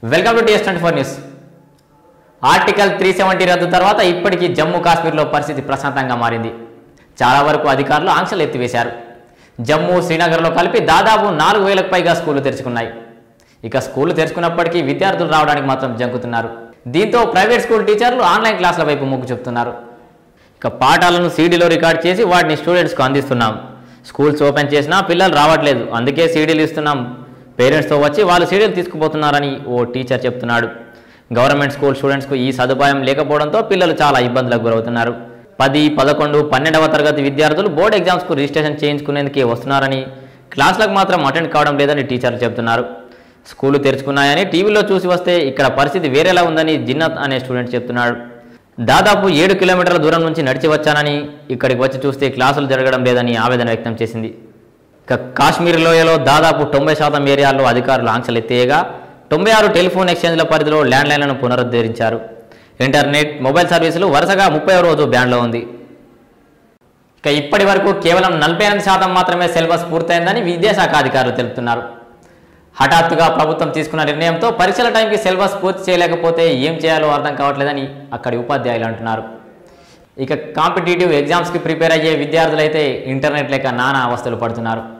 welcome to TS twenty four news article three seventy రద్దు తర్వాత ఇప్పటికీ జమ్మూ కాశ్మీర్లో పరిస్థితి ప్రశాంతంగా మారింది చాలా వరకు అధికారులు ఆంక్షలు ఎత్తివేశారు జమ్మూ శ్రీనగర్లో కలిపి దాదాపు నాలుగు వేలకు పైగా స్కూళ్లు తెరుచుకున్నాయి ఇక స్కూళ్లు తెరుచుకున్నప్పటికీ విద్యార్థులు రావడానికి మాత్రం జంకుతున్నారు దీంతో ప్రైవేట్ స్కూల్ టీచర్లు ఆన్లైన్ క్లాసుల వైపు మొగ్గు చూపుతున్నారు ఇక పాఠాలను సీడీలో రికార్డ్ చేసి వాటిని స్టూడెంట్స్కు అందిస్తున్నాం స్కూల్స్ ఓపెన్ చేసినా పిల్లలు రావట్లేదు అందుకే సీడీలు ఇస్తున్నాం పేరెంట్స్తో వచ్చి వాళ్ళు సీడీలు తీసుకుపోతున్నారని ఓ టీచర్ చెప్తున్నాడు గవర్నమెంట్ స్కూల్ స్టూడెంట్స్కు ఈ సదుపాయం లేకపోవడంతో పిల్లలు చాలా ఇబ్బందులకు గురవుతున్నారు పది పదకొండు పన్నెండవ తరగతి విద్యార్థులు బోర్డు ఎగ్జామ్స్కు రిజిస్ట్రేషన్ చేయించుకునేందుకే వస్తున్నారని క్లాసులకు మాత్రం అటెండ్ కావడం లేదని టీచర్లు చెబుతున్నారు స్కూలు తెరుచుకున్నాయని టీవీలో చూసి వస్తే ఇక్కడ పరిస్థితి వేరేలా ఉందని జిన్నత్ అనే స్టూడెంట్ చెప్తున్నాడు దాదాపు ఏడు కిలోమీటర్ల దూరం నుంచి నడిచి వచ్చానని ఇక్కడికి వచ్చి చూస్తే క్లాసులు జరగడం లేదని ఆవేదన వ్యక్తం చేసింది ఇక కాశ్మీర్ లోయలో దాదాపు తొంభై శాతం ఏరియాల్లో అధికారులు ఆంక్షలు ఎత్తేయగా తొంభై ఆరు టెలిఫోన్ ఎక్స్చేంజ్ల పరిధిలో ల్యాండ్లైన్లను పునరుద్ధరించారు ఇంటర్నెట్ మొబైల్ సర్వీసులు వరుసగా ముప్పై రోజు బ్యాన్లో ఉంది ఇక ఇప్పటి వరకు కేవలం నలభై ఎనిమిది శాతం మాత్రమే సిలబస్ పూర్తయిందని విద్యాశాఖ అధికారులు తెలుపుతున్నారు హఠాత్తుగా ప్రభుత్వం తీసుకున్న నిర్ణయంతో పరీక్షల టైంకి సిలబస్ పూర్తి చేయలేకపోతే ఏం చేయాలో అర్థం కావట్లేదని అక్కడి ఉపాధ్యాయులు అంటున్నారు ఇక కాంపిటేటివ్ ఎగ్జామ్స్కి ప్రిపేర్ అయ్యే విద్యార్థులైతే ఇంటర్నెట్ లేక నానా అవస్థలు పడుతున్నారు